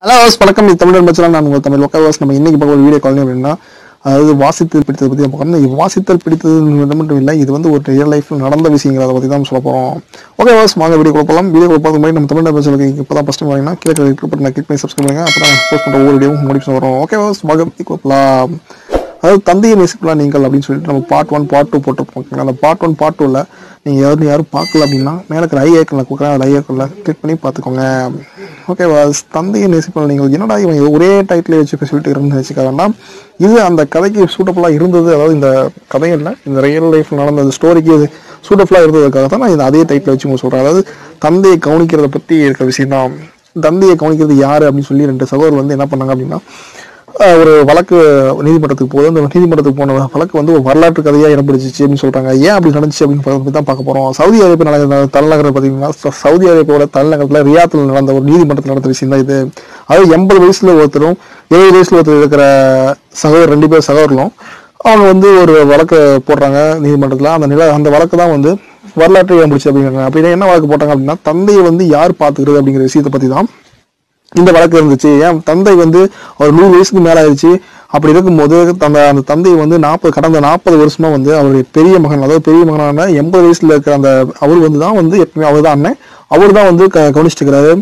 hello வணக்கம் இது தமிழ் மச்சலாம் நான் உங்கள் தமிழ் லோக்கல் நம்ம இன்னைக்கு பார்க்க ஒரு வீடியோ கால் அப்படின்னா அதாவது வாசித்தல் பிடித்ததை பற்றி தான் பார்க்கணும் இது வாசித்தல் பிடித்தது மட்டும் இல்லை இது வந்து ஒரு ரியல் லைஃப்பில் நடந்த விஷயங்கள் அதை பற்றி தான் சொல்ல போகிறோம் ஓகே வாஸ் வாங்க வீடியோ கொடுக்கலாம் வீடியோ கொடுப்பது மாதிரி நம்ம தமிழ் மச்சலுக்கு இப்போ தான் ஃபஸ்ட் வரீங்கன்னா கீழே கிளிக் பண்ணி கிளிக் பண்ணி சப்ஸ்கிரைப் பண்ணுங்க அப்போ தான் போஸ்ட் பண்ணுற ஒவ்வொரு வீடியோவும் நோட்டிஃபிகேஷன் வரும் ஓகே வாஸ் வாங்க வீடியோ கொடுக்கலாம் அதாவது தந்தையை நேசிக்கலாம் நீங்கள் அப்படின்னு சொல்லிட்டு நம்ம பார்ட் ஒன் பார்ட் டூ போட்டுருப்போம் அந்த பார்ட் ஒன் பார்ட் டூவில் நீங்கள் யாரும் யாரும் பார்க்கல அப்படின்னா மேலே இருக்கிற ஐ ஐக்கனில் கொடுக்குறேன் அந்த ஐ ஐக்கனில் கிளிக் பண்ணி பார்த்துக்கோங்க ஓகேவா தந்தையை நேசிக்கலாம் நீங்கள் என்னடா இவன் இது ஒரே டைட்டில் வச்சு சொல்லிட்டு இருந்து வச்சுக்க வேண்டாம் இது அந்த கதைக்கு சூட்டபுளாக இருந்தது அதாவது இந்த கதையில் இந்த ரியல் லைஃப்பில் நடந்த அந்த ஸ்டோரிக்கு இது சூட்டபுளாக இருந்ததுக்காக தான் நான் இந்த அதே டைட்டில் வச்சு உங்களுக்கு சொல்கிறேன் அதாவது தந்தையை கவனிக்கிறத பற்றி இருக்கிற விஷயம் தான் தந்தையை கவனிக்கிறது யார் அப்படின்னு சொல்லி ரெண்டு சகோதரர் வந்து என்ன பண்ணாங்க அப்படின்னா அஹ் ஒரு வழக்கு நீதிமன்றத்துக்கு போகுது அந்த நீதிமன்றத்துக்கு போன வழக்கு வந்து ஒரு வரலாற்று கதையாக இடம் பிடிச்சிச்சு அப்படின்னு சொல்றாங்க ஏன் அப்படி நடந்துச்சு அப்படின்னு பத்தி தான் பார்க்க போறோம் சவுதி அரேபியா நடந்த தலைநகரம் பார்த்தீங்கன்னா ச- சவுதி அரேபியாவோட தலைநகரத்தில் ரியாத்தில் நடந்த ஒரு நீதிமன்றத்தில் நடந்த விஷயம் தான் இது அது எண்பது வயசுல ஒருத்தரும் எழுபது வயசுல ஒருத்தர் இருக்கிற சகோதரர் ரெண்டு பேர் சகோதரரும் அவங்க வந்து ஒரு வழக்கு போடுறாங்க நீதிமன்றத்தில் அந்த நில அந்த வழக்கு தான் வந்து வரலாற்று இடம் பிடிச்சி அப்படிங்கிறாங்க அப்படின்னா என்ன வழக்கு போட்டாங்க அப்படின்னா தந்தையை வந்து யார் பார்த்துக்கிறது அப்படிங்கிற விஷயத்தை பற்றி தான் இந்த வழக்கு இருந்துச்சு ஏன் தந்தை வந்து ஒரு நூறு வயசுக்கு மேல ஆயிடுச்சு அப்படி இருக்கும்போது அந்த அந்த தந்தை வந்து நாற்பது கடந்த நாற்பது வருஷமா வந்து அவருடைய பெரிய மகன் அதாவது பெரிய மகனான எண்பது வயசுல இருக்கிற அந்த அவர் வந்து தான் வந்து எப்பவுமே அவர் தான் அண்ணன் அவர் தான் வந்து க- கவனிச்சிட்டு இருக்கிறாரு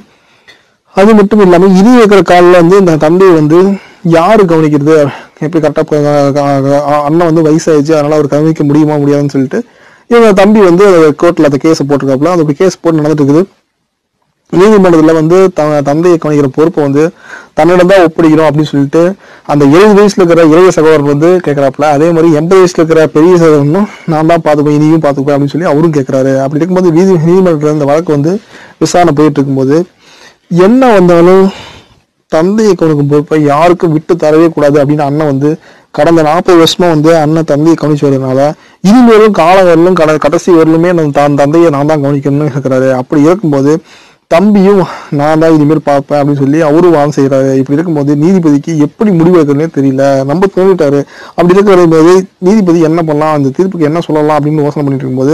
அது மட்டும் இல்லாம இனி இருக்கிற காலில் வந்து இந்த தந்தையை வந்து யாரு கவனிக்கிறது எப்படி கரெக்டாக அண்ணன் வந்து வயசாயிடுச்சு அதனால அவர் கவனிக்க முடியுமா முடியாதுன்னு சொல்லிட்டு இவங்க தம்பி வந்து கோர்ட்டில் அந்த கேஸை போட்டிருக்காப்புல அந்த கேஸ் போட்டு நடந்துட்டு இருக்குது நீதிமன்றத்தில் வந்து த தந்தையை கவனிக்கிற பொறுப்பை வந்து தன்னிடம் தான் ஒப்படைக்கிறோம் அப்படின்னு சொல்லிட்டு அந்த எழுபது வயசுல இருக்கிற இளைய சகோதரர் வந்து கேட்கறாப்புல அதே மாதிரி எண்பது வயசுல இருக்கிற பெரிய சகோதரனும் நான் தான் பார்த்துப்பேன் இனியும் பார்த்துப்பேன் அப்படின்னு சொல்லி அவரும் கேட்கறாரு அப்படி இருக்கும்போது நீதி நீதிமன்றத்தில் இந்த வழக்கு வந்து விசாரணை போயிட்டு இருக்கும்போது என்ன வந்தாலும் தந்தையை கவனிக்கும் பொறுப்பை யாருக்கும் விட்டு தரவே கூடாது அப்படின்னு அண்ணன் வந்து கடந்த நாற்பது வருஷமா வந்து அண்ணன் தந்தையை கவனிச்சு வரதுனால இனிமேலும் காலம் வரலும் கட கடைசி வரலுமே நான் தான் தந்தையை நான் தான் கவனிக்கணும்னு இருக்கிறாரு அப்படி இருக்கும்போது தம்பியும் நான் தான் இனிமேல் பார்ப்பேன் அப்படின்னு சொல்லி அவரும் வாங்க செய்யறாரு இப்படி இருக்கும்போது நீதிபதிக்கு எப்படி முடிவு எடுக்கிறதுனே தெரியல நம்ம தோணிட்டாரு அப்படி இருக்கிற போது நீதிபதி என்ன பண்ணலாம் அந்த தீர்ப்புக்கு என்ன சொல்லலாம் அப்படின்னு யோசனை பண்ணிட்டு இருக்கும்போது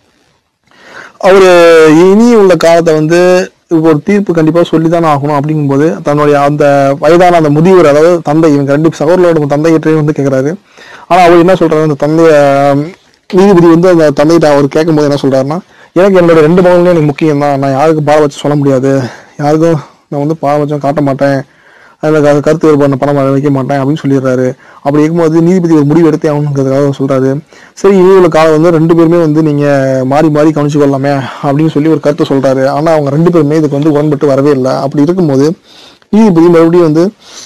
அவரு இனி உள்ள காலத்தை வந்து இப்போ ஒரு தீர்ப்பு கண்டிப்பா சொல்லித்தானே ஆகணும் அப்படிங்கும்போது தன்னுடைய அந்த வயதான அந்த முதியவர் அதாவது தந்தை இவங்க ரெண்டு சகோதரோட தந்தையிட்டையும் வந்து கேட்கிறாரு ஆனா அவர் என்ன சொல்றாரு அந்த தந்தைய நீதிபதி வந்து அந்த தந்தையிட்ட அவர் கேட்கும்போது என்ன சொல்றாருன்னா எனக்கு என்னோட ரெண்டு மகன்களும் எனக்கு முக்கியம் தான் நான் யாருக்கும் பாட வச்சு சொல்ல முடியாது யாருக்கும் நான் வந்து பாட வச்சும் காட்ட மாட்டேன் அதில் க- கருத்து வேறுபாடு பணம் வைக்க மாட்டேன் அப்படின்னு சொல்லிடுறாரு அப்படி இருக்கும்போது நீதிபதி ஒரு முடிவு எடுத்தே ஆகணுங்கிறதுக்காக சொல்றாரு சரி இனி உள்ள காலம் வந்து ரெண்டு பேருமே வந்து நீங்க மாறி மாறி கவனிச்சு கொள்ளலாமே அப்படின்னு சொல்லி ஒரு கருத்தை சொல்றாரு ஆனா அவங்க ரெண்டு பேருமே இதுக்கு வந்து உடன்பட்டு வரவே இல்லை அப்படி இருக்கும்போது நீதிபதி மறுபடியும் வந்து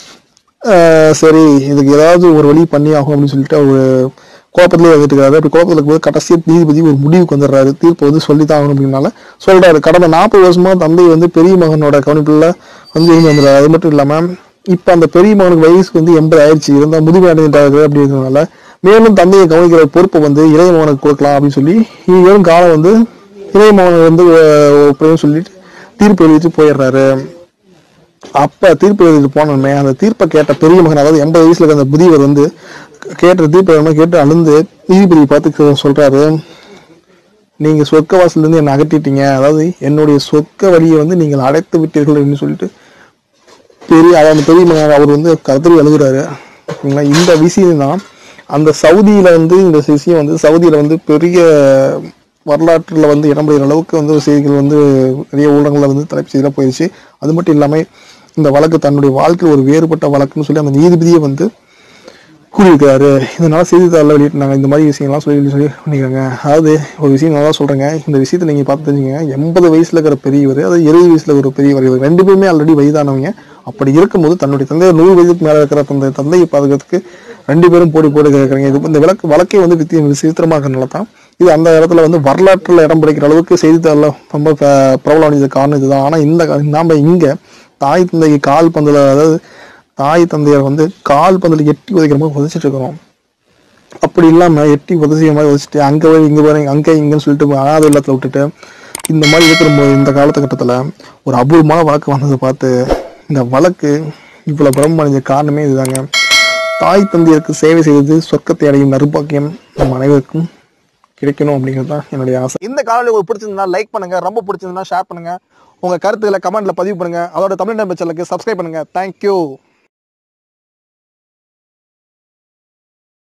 ஆஹ் சரி இதுக்கு ஏதாவது ஒரு வழி பண்ணி ஆகும் அப்படின்னு சொல்லிட்டு அவர் குழப்பத்திலே வந்துட்டு இருக்காரு அப்படி குழப்பத்தில் இருக்கும்போது கடைசியா நீதிபதி ஒரு முடிவுக்கு வந்துடுறாரு தீர்ப்பு வந்து சொல்லித்தான் ஆகணும் அப்படின்னால சொல்றாரு கடந்த நாற்பது வருஷமா தந்தை வந்து பெரிய மகனோட கவனிப்புல வந்து இருந்து வந்துடுறாரு அது மட்டும் இல்லாம இப்ப அந்த பெரிய மகனுக்கு வயசு வந்து எண்பது ஆயிடுச்சு இருந்தா முதுமை அடைஞ்சிட்டாரு அப்படிங்கிறதுனால மேலும் தந்தையை கவனிக்கிற பொறுப்பை வந்து இளைய மகனுக்கு கொடுக்கலாம் அப்படின்னு சொல்லி இனி வரும் காலம் வந்து இளைய மகனுக்கு வந்து அஹ், ஒப்படைன்னு சொல்லிட்டு தீர்ப்பு எழுதிட்டு போயிடுறாரு அப்ப தீர்ப்பு எழுதிட்டு போனோமே அந்த தீர்ப்பை கேட்ட பெரிய மகன் அதாவது எண்பது வயசுல இருக்க அந்த முதியவர் வந்து கேட்ட தீர்ப்பை என்ன கேட்டு அழுந்து நீதிபதி பார்த்து சொல்றாரு நீங்க சொர்க்க வாசல்ல இருந்து என்னை அகற்றிட்டீங்க அதாவது என்னுடைய சொர்க்க வழியை வந்து நீங்கள் அடைத்து விட்டீர்கள் அப்படின்னு சொல்லிட்டு பெரிய அதாவது பெரிய மகன் அவர் வந்து கருத்தறி எழுதுறாரு ஓகேங்களா இந்த விஷயம் தான் அந்த சவுதியில வந்து இந்த விஷயம் வந்து சவுதியில வந்து பெரிய வரலாற்றுல வந்து இடம் பெறுகிற அளவுக்கு வந்து செய்திகள் வந்து நிறைய ஊடகங்கள்ல வந்து தலைப்பு செய்தியாக போயிடுச்சு அது மட்டும் இல்லாம இந்த வழக்கு தன்னுடைய வாழ்க்கை ஒரு வேறுபட்ட வழக்குன்னு சொல்லி அந்த நீதிபதியே வந்து கூறியிருக்காரு இதனால செய்தித்தாளில் வெளியிட்டாங்க இந்த மாதிரி விஷயங்கள்லாம் சொல்லி சொல்லி பண்ணிக்கிறாங்க அதாவது ஒரு விஷயம் நல்லா சொல்றேங்க இந்த விஷயத்தை நீங்க பார்த்து தெரிஞ்சுங்க எண்பது வயசுல இருக்கிற பெரியவர் அதாவது எழுபது வயசுல ஒரு பெரியவர் இவர் ரெண்டு பேருமே ஆல்ரெடி வயதானவங்க அப்படி இருக்கும்போது தன்னுடைய தந்தை நூறு வயதுக்கு மேல இருக்கிற தந்தை தந்தையை பாதுகாத்துக்கு ரெண்டு பேரும் போட்டி போட்டு கேட்கறாங்க இது இந்த விளக்கு வழக்கே வந்து வித்தி விசித்திரமா இருக்கிறனால தான் இது அந்த இடத்துல வந்து வரலாற்றுல இடம் பிடிக்கிற அளவுக்கு செய்தித்தாளில் ரொம்ப ப- பிரபலமான காரணம் இதுதான் ஆனா இந்த கா- நாம இங்க தாய் தந்தைக்கு கால் பந்துல அதாவது தாய் தந்தையர் வந்து கால் பந்தில் எட்டி உதைக்கிற மாதிரி உதைச்சிட்டு இருக்கிறோம் அப்படி இல்லாம எட்டி உதவிய மாதிரி உதச்சிட்டு அங்க போய் இங்க போய் அங்க இங்கன்னு சொல்லிட்டு அனாதை இல்லத்துல விட்டுட்டு இந்த மாதிரி இருக்கிற போது இந்த காலத்துக்கட்டத்துல ஒரு அபூர்வமான வழக்கு வந்ததை பார்த்து இந்த வழக்கு இவ்வளவு பிரம்ம அடைஞ்ச காரணமே இதுதாங்க தாய் தந்தையருக்கு சேவை செய்வது சொர்க்கத்தை அடையும் நறுபாக்கியம் நம் அனைவருக்கும் கிடைக்கணும் அப்படிங்கிறது தான் என்னுடைய ஆசை இந்த காணொலி உங்களுக்கு பிடிச்சிருந்தா லைக் பண்ணுங்க ரொம்ப பிடிச்சிருந்தா ஷேர் பண்ணுங்க உங்க கருத்துக்களை கமெண்ட்ல பதிவு பண்ணுங்க அதோட தமிழ் நம்பர் சேனலுக்கு சப்ஸ்கிரைப் பண்ணுங்க தேங்க்யூ